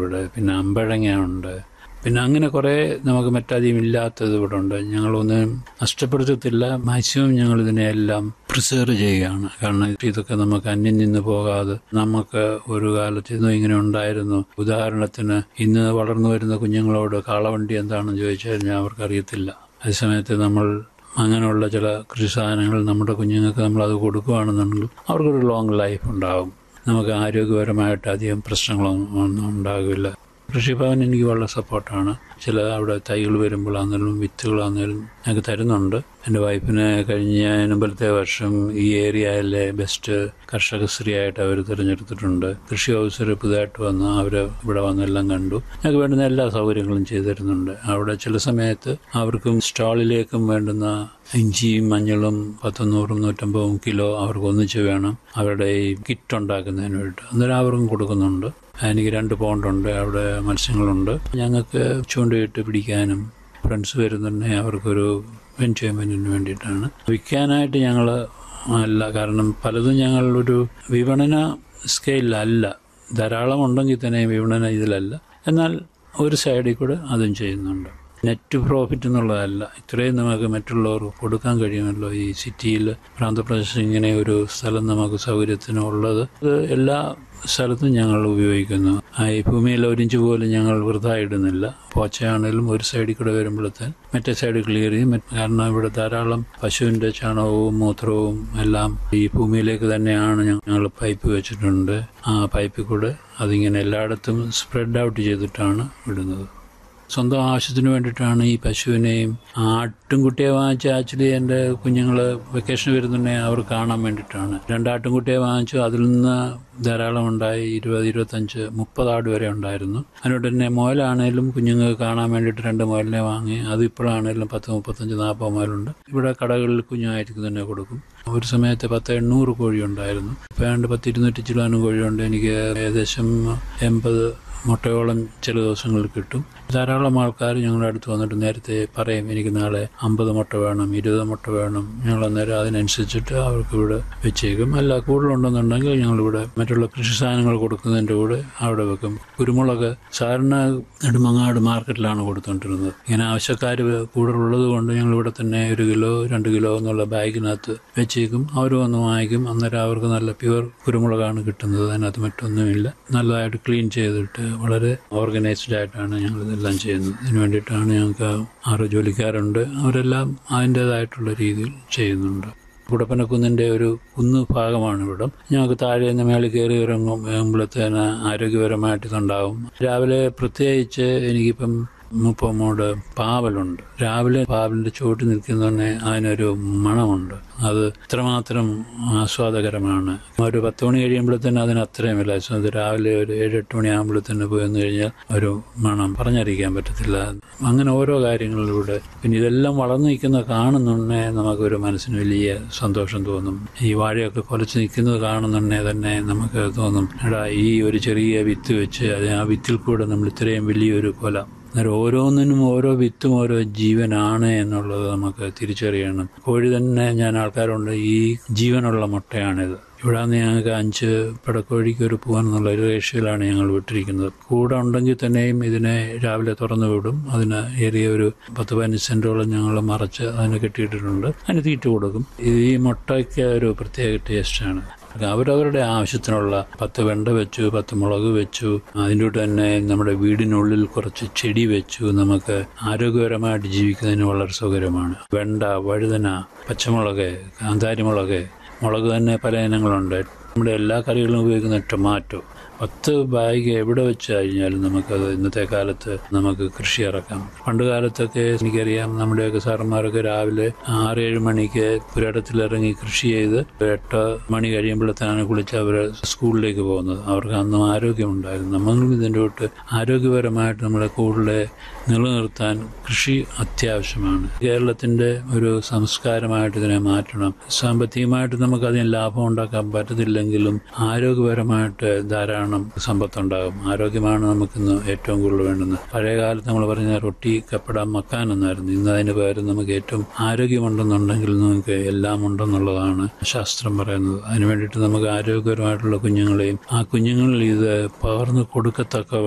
ഇവിടെ പിന്നെ അമ്പഴങ്ങ ഉണ്ട് പിന്നെ അങ്ങനെ കുറേ നമുക്ക് മറ്റധികം ഇല്ലാത്തത് ഇവിടെ ഉണ്ട് ഞങ്ങളൊന്നും നഷ്ടപ്പെടുത്തത്തില്ല മാക്സിമം ഞങ്ങൾ ഇതിനെയെല്ലാം പ്രിസേർവ് ചെയ്യുകയാണ് കാരണം ഇതൊക്കെ നമുക്ക് അന്യം നിന്ന് പോകാതെ നമുക്ക് ഒരു കാലത്ത് ഇന്നും ഇങ്ങനെ ഉണ്ടായിരുന്നു ഉദാഹരണത്തിന് ഇന്ന് വളർന്നു വരുന്ന കുഞ്ഞുങ്ങളോട് കാളവണ്ടി എന്താണെന്ന് ചോദിച്ചു കഴിഞ്ഞാൽ അവർക്കറിയത്തില്ല അതേസമയത്ത് നമ്മൾ അങ്ങനെയുള്ള ചില കൃഷി സാധനങ്ങൾ നമ്മുടെ കുഞ്ഞുങ്ങൾക്ക് നമ്മൾ അത് കൊടുക്കുകയാണെന്നുണ്ടെങ്കിൽ അവർക്കൊരു ലോങ് ലൈഫ് ഉണ്ടാകും നമുക്ക് ആരോഗ്യപരമായിട്ട് അധികം പ്രശ്നങ്ങളൊന്നും ഒന്നും ഉണ്ടാകില്ല കൃഷിഭവൻ എനിക്ക് വളരെ സപ്പോർട്ടാണ് ചില അവിടെ തൈകൾ വരുമ്പോഴാണെങ്കിലും വിത്തുകളാണെങ്കിലും ഞങ്ങൾക്ക് തരുന്നുണ്ട് എൻ്റെ വൈഫിനെ കഴിഞ്ഞ മുമ്പലത്തെ വർഷം ഈ ഏരിയയിലെ ബെസ്റ്റ് കർഷകശ്രീ ആയിട്ട് അവർ തിരഞ്ഞെടുത്തിട്ടുണ്ട് കൃഷി ഓഫീസർ പുതുതായിട്ട് വന്ന് അവർ ഇവിടെ വന്നെല്ലാം കണ്ടു ഞങ്ങൾക്ക് വേണ്ടുന്ന എല്ലാ സൗകര്യങ്ങളും ചെയ്തു തരുന്നുണ്ട് അവിടെ ചില സമയത്ത് അവർക്കും സ്റ്റാളിലേക്കും വേണ്ടുന്ന ഇഞ്ചിയും മഞ്ഞളും പത്തുനൂറും നൂറ്റമ്പതും കിലോ അവർക്ക് ഒന്നിച്ച് വേണം അവരുടെ ഈ കിറ്റ് ഉണ്ടാക്കുന്നതിന് വേണ്ടിയിട്ട് അന്നേരം അവർക്കും കൊടുക്കുന്നുണ്ട് എനിക്ക് രണ്ട് പോണ്ടുണ്ട് അവിടെ മത്സ്യങ്ങളുണ്ട് ഞങ്ങൾക്ക് ചൂണ്ടയിട്ട് പിടിക്കാനും ഫ്രണ്ട്സ് വരുന്നുണ്ടെങ്കിൽ അവർക്കൊരു എൻജോയ്മെൻറ്റിന് വേണ്ടിയിട്ടാണ് വിൽക്കാനായിട്ട് ഞങ്ങൾ അല്ല കാരണം പലതും ഞങ്ങൾ ഒരു വിപണന സ്കെയിലല്ല ധാരാളം ഉണ്ടെങ്കിൽ തന്നെ വിപണന ഇതിലല്ല എന്നാൽ ഒരു സൈഡിൽ കൂടെ അതും ചെയ്യുന്നുണ്ട് നെറ്റ് പ്രോഫിറ്റ് എന്നുള്ളതല്ല ഇത്രയും നമുക്ക് മറ്റുള്ളവർക്ക് കൊടുക്കാൻ കഴിയുമല്ലോ ഈ സിറ്റിയിൽ പ്രാന്തപ്രദേശം ഇങ്ങനെ ഒരു സ്ഥലം നമുക്ക് സൗകര്യത്തിന് ഉള്ളത് അത് എല്ലാ സ്ഥലത്തും ഞങ്ങൾ ഉപയോഗിക്കുന്നു ഈ ഭൂമിയിൽ ഒരിഞ്ച് പോലും ഞങ്ങൾ വൃഥ ഇടുന്നില്ല പോച്ചയാണെങ്കിലും ഒരു സൈഡിൽ കൂടെ വരുമ്പോഴത്തേൻ മറ്റേ സൈഡ് ക്ലിയർ ചെയ്യും കാരണം ഇവിടെ ധാരാളം പശുവിൻ്റെ ചാണകവും മൂത്രവും എല്ലാം ഈ ഭൂമിയിലേക്ക് തന്നെയാണ് ഞങ്ങൾ പൈപ്പ് വെച്ചിട്ടുണ്ട് ആ പൈപ്പിൽ കൂടെ അതിങ്ങനെ എല്ലായിടത്തും സ്പ്രെഡ് ഔട്ട് ചെയ്തിട്ടാണ് വിടുന്നത് സ്വന്തം ആവശ്യത്തിന് വേണ്ടിയിട്ടാണ് ഈ പശുവിനെയും ആട്ടുംകുട്ടിയെ വാങ്ങിച്ച ആക്ച്വലി എൻ്റെ കുഞ്ഞുങ്ങൾ വെക്കേഷൻ വരുന്നുണ്ടെങ്കിൽ അവർ കാണാൻ വേണ്ടിയിട്ടാണ് രണ്ടാട്ടുംകുട്ടിയെ വാങ്ങിച്ചു അതിൽ നിന്ന് ധാരാളം ഉണ്ടായി ഇരുപത് ഇരുപത്തഞ്ച് മുപ്പത് ആട് വരെ ഉണ്ടായിരുന്നു അതിനോട് തന്നെ മുയലാണേലും കുഞ്ഞുങ്ങൾക്ക് കാണാൻ വേണ്ടിയിട്ട് രണ്ട് മുയലിനെ വാങ്ങി അത് ഇപ്പോഴാണേലും പത്ത് മുപ്പത്തഞ്ച് നാൽപ്പത് മുയലുണ്ട് ഇവിടെ കടകളിൽ കുഞ്ഞായിരിക്കും തന്നെ കൊടുക്കും ഒരു സമയത്ത് പത്ത് എണ്ണൂറ് കോഴി ഉണ്ടായിരുന്നു ഇപ്പോൾ ഏതാണ്ട് പത്ത് ഇരുന്നൂറ്റി ചിലാനും കോഴിയുണ്ട് എനിക്ക് ഏകദേശം എൺപത് മുട്ടയോളം ചില ദിവസങ്ങളിൽ കിട്ടും ധാരാളം ആൾക്കാർ ഞങ്ങളുടെ അടുത്ത് വന്നിട്ട് നേരത്തെ പറയും എനിക്ക് നാളെ അമ്പത് മുട്ട വേണം ഇരുപത് മുട്ട വേണം ഞങ്ങൾ അന്നേരം അതിനനുസരിച്ചിട്ട് അവർക്ക് ഇവിടെ വെച്ചേക്കും അല്ല കൂടുതലുണ്ടെന്നുണ്ടെങ്കിൽ ഞങ്ങളിവിടെ മറ്റുള്ള കൃഷി സാധനങ്ങൾ കൊടുക്കുന്നതിൻ്റെ കൂടെ അവിടെ വെക്കും കുരുമുളക് സാധാരണ നെടുമങ്ങാട് മാർക്കറ്റിലാണ് കൊടുത്തുകൊണ്ടിരുന്നത് ഇങ്ങനെ ആവശ്യക്കാർ കൂടുതലുള്ളത് കൊണ്ട് ഞങ്ങളിവിടെ തന്നെ ഒരു കിലോ രണ്ട് കിലോ എന്നുള്ള ബാഗിനകത്ത് വെച്ചേക്കും അവർ വന്ന് വാങ്ങിക്കും അന്നേരം അവർക്ക് നല്ല പ്യുവർ കുരുമുളകാണ് കിട്ടുന്നത് അതിനകത്ത് മറ്റൊന്നുമില്ല നല്ലതായിട്ട് ക്ലീൻ ചെയ്തിട്ട് വളരെ ഓർഗനൈസ്ഡ് ആയിട്ടാണ് ഞങ്ങൾ ഇതെല്ലാം ചെയ്യുന്നത് ഇതിനു വേണ്ടിയിട്ടാണ് ഞങ്ങൾക്ക് ആറ് ജോലിക്കാരുണ്ട് അവരെല്ലാം അതിൻ്റെതായിട്ടുള്ള രീതിയിൽ ചെയ്യുന്നുണ്ട് കുടപ്പനക്കുന്നിൻ്റെ ഒരു കുന്ന് ഭാഗമാണ് ഇവിടം ഞങ്ങൾക്ക് താഴെ നിന്ന് മേളിൽ കയറി ഇറങ്ങുമ്പോഴത്തേന് ആരോഗ്യപരമായിട്ട് ഇതുണ്ടാവും രാവിലെ പ്രത്യേകിച്ച് എനിക്കിപ്പം മുപ്പമോട് പാവലുണ്ട് രാവിലെ പാവലിന്റെ ചുവട്ടിൽ നിൽക്കുന്നതന്നെ അതിനൊരു മണമുണ്ട് അത് ഇത്രമാത്രം ആസ്വാദകരമാണ് ഒരു പത്ത് മണി കഴിയുമ്പോഴത്തേന് അതിന് അത്രയും വില അത് രാവിലെ ഒരു ഏഴ് എട്ട് മണി ആകുമ്പോഴത്തേന് പോയി വന്നു കഴിഞ്ഞാൽ ഒരു മണം പറഞ്ഞറിയിക്കാൻ പറ്റത്തില്ല അങ്ങനെ ഓരോ കാര്യങ്ങളിലൂടെ പിന്നെ ഇതെല്ലാം വളർന്നു നിൽക്കുന്ന കാണുന്നുണ്ടേ നമുക്കൊരു മനസ്സിന് വലിയ സന്തോഷം തോന്നും ഈ വാഴയൊക്കെ കൊലച്ച് നിൽക്കുന്നത് കാണുന്നുണ്ടേ തന്നെ നമുക്ക് തോന്നും എടാ ഈ ഒരു ചെറിയ വിത്ത് വെച്ച് അത് ആ വിത്തിൽ കൂടെ നമ്മൾ ഇത്രയും വലിയൊരു കൊല അന്നേരം ഓരോന്നിനും ഓരോ വിത്തും ഓരോ ജീവനാണ് എന്നുള്ളത് നമുക്ക് തിരിച്ചറിയണം കോഴി തന്നെ ഞാൻ ആൾക്കാരുണ്ട് ഈ ജീവനുള്ള മുട്ടയാണിത് ഇവിടെ നിന്ന് ഞങ്ങൾക്ക് അഞ്ച് പിടക്കോഴിക്ക് ഒരു പൂവൻ എന്നുള്ള ഒരു റേഷ്യയിലാണ് ഞങ്ങൾ വിട്ടിരിക്കുന്നത് കൂടെ ഉണ്ടെങ്കിൽ തന്നെയും ഇതിനെ രാവിലെ തുറന്നു വിടും അതിന് ഏറിയ ഒരു പത്ത് പതിനഞ്ച് സെൻറ്റോളം ഞങ്ങൾ മറച്ച് അതിന് കെട്ടിയിട്ടിട്ടുണ്ട് അതിന് തീറ്റ കൊടുക്കും ഈ മുട്ടയ്ക്ക് ഒരു പ്രത്യേക ടേസ്റ്റാണ് അവരവരുടെ ആവശ്യത്തിനുള്ള പത്ത് വെണ്ട വെച്ചു പത്ത് മുളക് വെച്ചു അതിൻ്റെ കൂടെ തന്നെ നമ്മുടെ വീടിനുള്ളിൽ കുറച്ച് ചെടി വെച്ചു നമുക്ക് ആരോഗ്യപരമായിട്ട് ജീവിക്കുന്നതിന് വളരെ സൗകര്യമാണ് വെണ്ട വഴുതന പച്ചമുളക് കാന്താരിമുളക് മുളക് തന്നെ പല ഇനങ്ങളുണ്ട് നമ്മുടെ എല്ലാ കറികളും ഉപയോഗിക്കുന്ന ടൊമാറ്റോ പത്ത് ബാഗ് എവിടെ വെച്ച് കഴിഞ്ഞാലും നമുക്കത് ഇന്നത്തെ കാലത്ത് നമുക്ക് കൃഷി ഇറക്കാം പണ്ട് കാലത്തൊക്കെ എനിക്കറിയാം നമ്മുടെയൊക്കെ സാറന്മാരൊക്കെ രാവിലെ ആറേഴ് മണിക്ക് പുരടത്തിലിറങ്ങി കൃഷി ചെയ്ത് എട്ട് മണി കഴിയുമ്പോഴത്തേനാണ് കുളിച്ച് അവർ സ്കൂളിലേക്ക് പോകുന്നത് അവർക്ക് അന്നും ആരോഗ്യമുണ്ടായിരുന്നു നമ്മളും ഇതിൻ്റെ തൊട്ട് ആരോഗ്യപരമായിട്ട് നമ്മളെ കൂടുതൽ നിലനിർത്താൻ കൃഷി അത്യാവശ്യമാണ് കേരളത്തിൻ്റെ ഒരു സംസ്കാരമായിട്ട് ഇതിനെ മാറ്റണം സാമ്പത്തികമായിട്ട് നമുക്കതിന് ലാഭം ഉണ്ടാക്കാൻ പറ്റത്തില്ലെങ്കിലും ആരോഗ്യപരമായിട്ട് ധാരാളം സമ്പത്തുണ്ടാകും ആരോഗ്യമാണ് നമുക്കിന്ന് ഏറ്റവും കൂടുതൽ വേണ്ടുന്നത് പഴയ കാലത്ത് നമ്മൾ പറഞ്ഞ റൊട്ടി കപ്പട മക്കാൻ എന്നായിരുന്നു ഇന്ന് അതിന് പകരം നമുക്ക് ഏറ്റവും ആരോഗ്യമുണ്ടെന്നുണ്ടെങ്കിൽ നമുക്ക് എല്ലാം ഉണ്ടെന്നുള്ളതാണ് ശാസ്ത്രം പറയുന്നത് അതിനു വേണ്ടിയിട്ട് നമുക്ക് ആരോഗ്യപരമായിട്ടുള്ള കുഞ്ഞുങ്ങളെയും ആ കുഞ്ഞുങ്ങളിൽ ഇത് പകർന്നു കൊടുക്കത്തക്ക